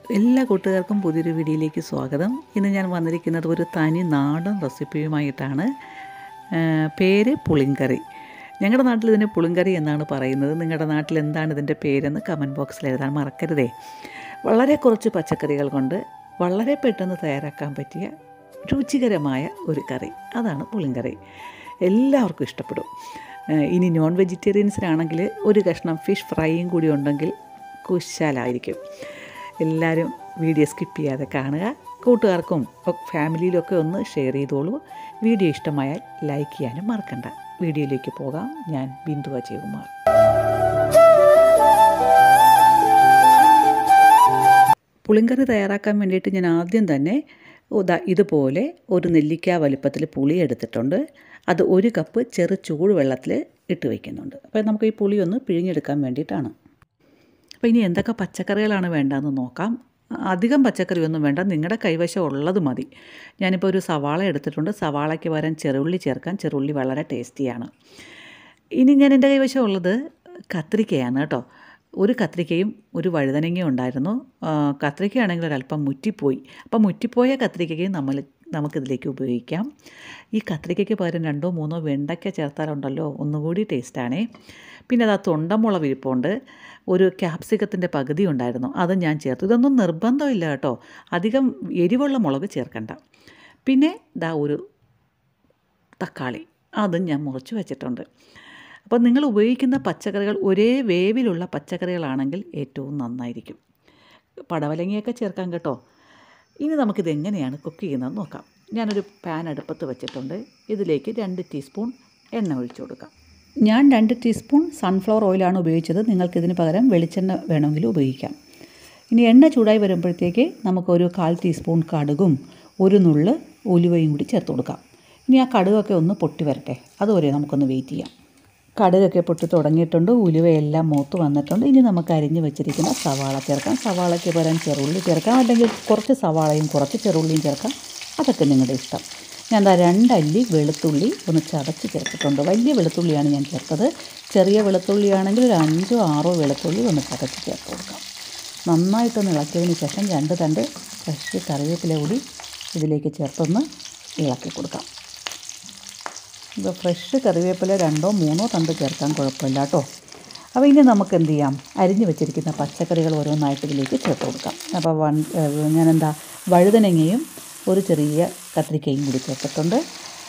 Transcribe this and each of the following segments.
എല്ലാ കൂട്ടുകാർക്കും പുതിയൊരു വീഡിയോയിലേക്ക് സ്വാഗതം ഇന്ന് ഞാൻ വന്നിരിക്കുന്നത് ഒരു തനി നാടൻ റെസിപ്പിയുമായിട്ടാണ് ആ, പേര് പുളിങ്കറി ഞങ്ങളുടെ നാട്ടിൽ ഇതിന് പുളിങ്കറി എന്നാണ് പറയുന്നത് നിങ്ങളുടെ നാട്ടിൽ എന്താണ് ഇതിൻ്റെ പേരെന്ന് കമൻറ്റ് ബോക്സിൽ എഴുതാൻ മറക്കരുതേ വളരെ കുറച്ച് പച്ചക്കറികൾ കൊണ്ട് വളരെ പെട്ടെന്ന് തയ്യാറാക്കാൻ പറ്റിയ രുചികരമായ ഒരു കറി അതാണ് പുളിങ്കറി എല്ലാവർക്കും ഇഷ്ടപ്പെടും ആ, ഇനി നോൺ വെജിറ്റേറിയൻസിനാണെങ്കിൽ ഒരു കഷ്ണം ഫിഷ് ഫ്രൈയും കൂടി ഉണ്ടെങ്കിൽ കുശാലായിരിക്കും എല്ലാവരും വീഡിയോ സ്കിപ്പ് ചെയ്യാതെ കാണുക കൂട്ടുകാർക്കും ഒ- ഫാമിലിയിലൊക്കെ ഒന്ന് ഷെയർ ചെയ്തോളൂ വീഡിയോ ഇഷ്ടമായാൽ ലൈക്ക് ചെയ്യാനും മറക്കണ്ട വീഡിയോയിലേക്ക് പോകാം ഞാൻ ബിന്ദു അജയകുമാർ പുളിങ്കറി തയ്യാറാക്കാൻ വേണ്ടിയിട്ട് ഞാൻ ആദ്യം തന്നെ ഉദാ ഇതുപോലെ ഒരു നെല്ലിക്ക വലിപ്പത്തിൽ പുളി എടുത്തിട്ടുണ്ട് അത് ഒരു കപ്പ് ചെറു ചൂടുവെള്ളത്തിൽ ഇട്ട് വയ്ക്കുന്നുണ്ട് അപ്പോൾ നമുക്ക് ഈ പുളി ഒന്ന് പിഴിഞ്ഞെടുക്കാൻ വേണ്ടിയിട്ടാണ് അപ്പോൾ ഇനി എന്തൊക്കെ പച്ചക്കറികളാണ് വേണ്ടതെന്ന് നോക്കാം അധികം പച്ചക്കറി ഒന്നും വേണ്ട നിങ്ങളുടെ കൈവശം ഉള്ളത് മതി ഞാനിപ്പോൾ ഒരു സവാള എടുത്തിട്ടുണ്ട് സവാളയ്ക്ക് പകരം ചെറുള്ളി ചേർക്കാൻ ചെറുള്ളി വളരെ ടേസ്റ്റിയാണ് ഇനി ഞാൻ എൻ്റെ കൈവശം ഉള്ളത് കത്രിക്കയാണ് കേട്ടോ ഒരു കത്രിക്കയും ഒരു വഴുതനങ്ങയും ഉണ്ടായിരുന്നു ആ, കത്രിക്കയാണെങ്കിൽ ഒരല്പം മുറ്റിപ്പോയി അപ്പോൾ മുറ്റിപ്പോയ കത്രിക്കയും നമ്മൾ നമുക്കിതിലേക്ക് ഉപയോഗിക്കാം ഈ കത്രിക്കയ്ക്ക് പകരം രണ്ടോ മൂന്നോ വെണ്ടയ്ക്ക ചേർത്താലുണ്ടല്ലോ ഒന്നുകൂടി ടേസ്റ്റാണേ പിന്നെ അത് ആ തൊണ്ടമുളക് ഇരിപ്പുണ്ട് ഒരു ക്യാപ്സിക്കത്തിൻ്റെ പകുതി ഉണ്ടായിരുന്നു അത് ഞാൻ ചേർത്തു ഇതൊന്നും നിർബന്ധമില്ല കേട്ടോ അധികം എരിവുള്ള മുളക് ചേർക്കണ്ട പിന്നെ ദാ ഒരു തക്കാളി അതും ഞാൻ മുറിച്ച് വെച്ചിട്ടുണ്ട് അപ്പോൾ നിങ്ങൾ ഉപയോഗിക്കുന്ന പച്ചക്കറികൾ ഒരേ വേവിലുള്ള പച്ചക്കറികളാണെങ്കിൽ ഏറ്റവും നന്നായിരിക്കും പടവലങ്ങയൊക്കെ ചേർക്കാം കേട്ടോ ഇനി നമുക്കിത് എങ്ങനെയാണ് കുക്ക് ചെയ്യുന്നത് നോക്കാം ഞാനൊരു പാൻ അടുപ്പത്ത് വെച്ചിട്ടുണ്ട് ഇതിലേക്ക് രണ്ട് ടീസ്പൂൺ എണ്ണ ഒഴിച്ചു കൊടുക്കാം ഞാൻ രണ്ട് ടീസ്പൂൺ സൺഫ്ലവർ ഓയിലാണ് ഉപയോഗിച്ചത് നിങ്ങൾക്കിതിന് പകരം വെളിച്ചെണ്ണ വേണമെങ്കിൽ ഉപയോഗിക്കാം ഇനി എണ്ണ ചൂടായി വരുമ്പോഴത്തേക്ക് നമുക്കൊരു കാൽ ടീസ്പൂൺ കടുകും ഒരു നുള്ള് ഉലുവയും കൂടി ചേർത്ത് കൊടുക്കാം ഇനി ആ കടുകൊക്കെ ഒന്ന് പൊട്ടി വരട്ടെ അതുവരെ നമുക്കൊന്ന് വെയിറ്റ് ചെയ്യാം കടുകൊക്കെ പൊട്ടി തുടങ്ങിയിട്ടുണ്ട് ഉലുവയെല്ലാം മൂത്ത് വന്നിട്ടുണ്ട് ഇനി നമുക്ക് അരിഞ്ഞ് വെച്ചിരിക്കുന്ന സവാള ചേർക്കാം സവാളയ്ക്ക് പകരം ചെറുള്ളി ചേർക്കാം അല്ലെങ്കിൽ കുറച്ച് സവാളയും കുറച്ച് ചെറുള്ളിയും ചേർക്കാം അതൊക്കെ നിങ്ങളുടെ ഇഷ്ടം ഞാൻ ദാ രണ്ടല്ലി വെളുത്തുള്ളി ഒന്ന് ചതച്ച് ചേർത്തിട്ടുണ്ട് വലിയ വെളുത്തുള്ളിയാണ് ഞാൻ ചേർത്തത് ചെറിയ വെളുത്തുള്ളിയാണെങ്കിൽ ഒരു അഞ്ചോ ആറോ വെളുത്തുള്ളി ഒന്ന് ചതച്ച് ചേർത്ത് കൊടുക്കാം നന്നായിട്ടൊന്ന് ഇളക്കിയതിന് ശേഷം രണ്ട് തണ്ട് ഫ്രഷ് കറിവേപ്പില കൂടി ഇതിലേക്ക് ചേർത്തൊന്ന് ഇളക്കി കൊടുക്കാം ഇപ്പോൾ ഫ്രഷ് കറിവേപ്പില രണ്ടോ മൂന്നോ തണ്ട് ചേർക്കാൻ കുഴപ്പമില്ല കേട്ടോ അപ്പോൾ ഇനി നമുക്ക് എന്ത് ചെയ്യാം അരിഞ്ഞു വെച്ചിരിക്കുന്ന പച്ചക്കറികൾ ഓരോന്നായിട്ട് ഇതിലേക്ക് ചേർത്ത് കൊടുക്കാം അപ്പോൾ വൺ ഏഹ് ഞാനെന്താ വഴുതനങ്ങയും ഒരു ചെറിയ കത്രിക്കയും കൂടി ചേർത്തിട്ടുണ്ട്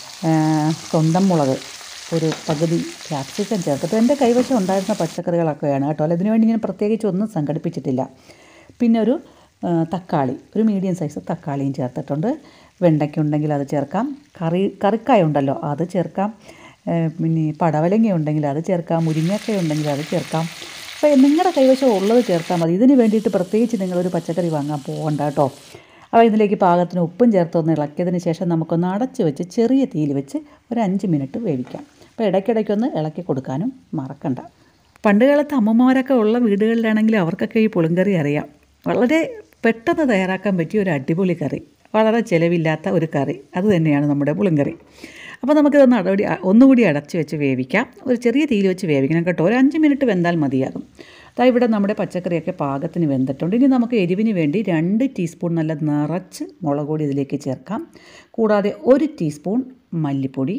ഏഹ് തൊണ്ടൻമുളക് ഒരു പകുതി ക്യാപ്സിക്കം ചേർത്തിട്ട് എൻ്റെ കൈവശം ഉണ്ടായിരുന്ന പച്ചക്കറികളൊക്കെയാണ് കേട്ടോ അല്ല ഇതിനു വേണ്ടി ഞാൻ പ്രത്യേകിച്ച് ഒന്നും സംഘടിപ്പിച്ചിട്ടില്ല പിന്നെ ഒരു ആ, തക്കാളി ഒരു മീഡിയം സൈസ് തക്കാളിയും ചേർത്തിട്ടുണ്ട് വെണ്ടയ്ക്ക ഉണ്ടെങ്കിൽ അത് ചേർക്കാം കറി കറിക്കായ ഉണ്ടല്ലോ അത് ചേർക്കാം ഏ, പിന്നെ പടവലങ്ങ ഉണ്ടെങ്കിൽ അത് ചേർക്കാം മുരിങ്ങക്ക ഉണ്ടെങ്കിൽ അത് ചേർക്കാം അപ്പോൾ നിങ്ങളുടെ കൈവശം ഉള്ളത് ചേർത്താൽ മതി ഇതിന് വേണ്ടിയിട്ട് പ്രത്യേകിച്ച് നിങ്ങളൊരു പച്ചക്കറി വാങ്ങാൻ പോകണ്ട കേട്ടോ അപ്പോൾ ഇതിലേക്ക് പാകത്തിന് ഉപ്പും ചേർത്തൊന്ന് ഇളക്കിയതിന് ശേഷം നമുക്കൊന്ന് അടച്ച് വെച്ച് ചെറിയ തീയിൽ വെച്ച് ഒരു അഞ്ച് മിനിറ്റ് വേവിക്കാം അപ്പോൾ ഇടയ്ക്കിടയ്ക്കൊന്ന് ഇളക്കി കൊടുക്കാനും മറക്കണ്ട പണ്ട് കാലത്ത് അമ്മമാരൊക്കെ ഉള്ള വീടുകളിലാണെങ്കിൽ അവർക്കൊക്കെ ഈ പുളിങ്കറി അറിയാം വളരെ പെട്ടെന്ന് തയ്യാറാക്കാൻ പറ്റിയ ഒരു അടിപൊളി കറി വളരെ ചിലവില്ലാത്ത ഒരു കറി അത് തന്നെയാണ് നമ്മുടെ പുളിങ്കറി അപ്പോൾ നമുക്കിതൊന്ന് അടവടി ഒന്നുകൂടി അടച്ച് വെച്ച് വേവിക്കാം ഒരു ചെറിയ തീയിൽ വെച്ച് വേവിക്കണം കേട്ടോ ഒരു അഞ്ച് മിനിറ്റ് വെന്താൽ മതിയാകും അതാ ഇവിടെ നമ്മുടെ പച്ചക്കറിയൊക്കെ പാകത്തിന് വെന്തിട്ടുണ്ട് ഇനി നമുക്ക് എരിവിന് വേണ്ടി രണ്ട് ടീസ്പൂൺ നല്ല നിറച്ച് മുളക് പൊടി ഇതിലേക്ക് ചേർക്കാം കൂടാതെ ഒരു ടീസ്പൂൺ മല്ലിപ്പൊടി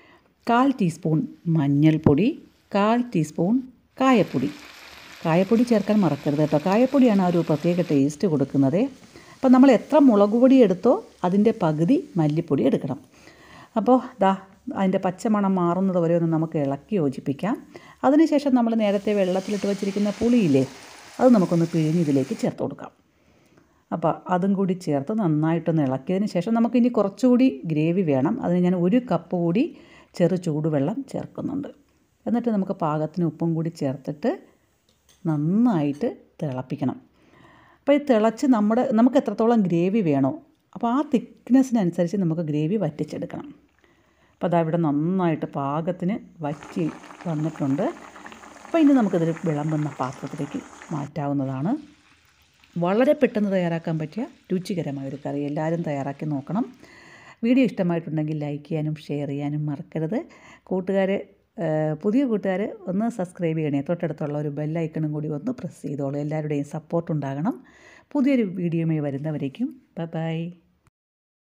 കാൽ ടീസ്പൂൺ മഞ്ഞൾപ്പൊടി കാൽ ടീസ്പൂൺ കായപ്പൊടി കായപ്പൊടി ചേർക്കാൻ മറക്കരുത് കേട്ടോ കായപ്പൊടിയാണ് ആ ഒരു പ്രത്യേക ടേസ്റ്റ് കൊടുക്കുന്നത് അപ്പോൾ നമ്മൾ എത്ര മുളക് പൊടി എടുത്തോ അതിൻ്റെ പകുതി മല്ലിപ്പൊടി എടുക്കണം അപ്പോൾ ദാ അതിൻ്റെ പച്ചമണം മാറുന്നത് വരെ ഒന്ന് നമുക്ക് ഇളക്കി യോജിപ്പിക്കാം അതിനുശേഷം നമ്മൾ നേരത്തെ വെള്ളത്തിലിട്ട് വെച്ചിരിക്കുന്ന പുളിയില്ലേ അത് നമുക്കൊന്ന് പിഴിഞ്ഞ് ഇതിലേക്ക് ചേർത്ത് കൊടുക്കാം അപ്പോൾ അതും കൂടി ചേർത്ത് നന്നായിട്ടൊന്ന് ഇളക്കിയതിന് ശേഷം നമുക്കിനി കുറച്ചുകൂടി ഗ്രേവി വേണം അതിന് ഞാൻ ഒരു കപ്പ് കൂടി ചെറു ചൂടുവെള്ളം ചേർക്കുന്നുണ്ട് എന്നിട്ട് നമുക്ക് പാകത്തിന് ഉപ്പും കൂടി ചേർത്തിട്ട് നന്നായിട്ട് തിളപ്പിക്കണം അപ്പോൾ ഈ തിളച്ച് നമ്മുടെ നമുക്ക് എത്രത്തോളം ഗ്രേവി വേണോ അപ്പോൾ ആ തിക്നെസ്സിനനുസരിച്ച് നമുക്ക് ഗ്രേവി വറ്റിച്ചെടുക്കണം അപ്പോൾ അതാ ഇവിടെ നന്നായിട്ട് പാകത്തിന് വറ്റി വന്നിട്ടുണ്ട് അപ്പോൾ ഇനി നമുക്കിതൊരു വിളമ്പുന്ന പാത്രത്തിലേക്ക് മാറ്റാവുന്നതാണ് വളരെ പെട്ടെന്ന് തയ്യാറാക്കാൻ പറ്റിയ രുചികരമായ ഒരു കറി എല്ലാവരും തയ്യാറാക്കി നോക്കണം വീഡിയോ ഇഷ്ടമായിട്ടുണ്ടെങ്കിൽ ലൈക്ക് ചെയ്യാനും ഷെയർ ചെയ്യാനും മറക്കരുത് കൂട്ടുകാർ പുതിയ കൂട്ടുകാർ ഒന്ന് സബ്സ്ക്രൈബ് ചെയ്യണേ തൊട്ടടുത്തുള്ള ഒരു ബെല്ലൈക്കണും കൂടി ഒന്ന് പ്രസ് ചെയ്തോളൂ എല്ലാവരുടെയും സപ്പോർട്ട് ഉണ്ടാകണം പുതിയൊരു വീഡിയോയുമായി വരുന്നവരേക്കും ബൈ ബൈ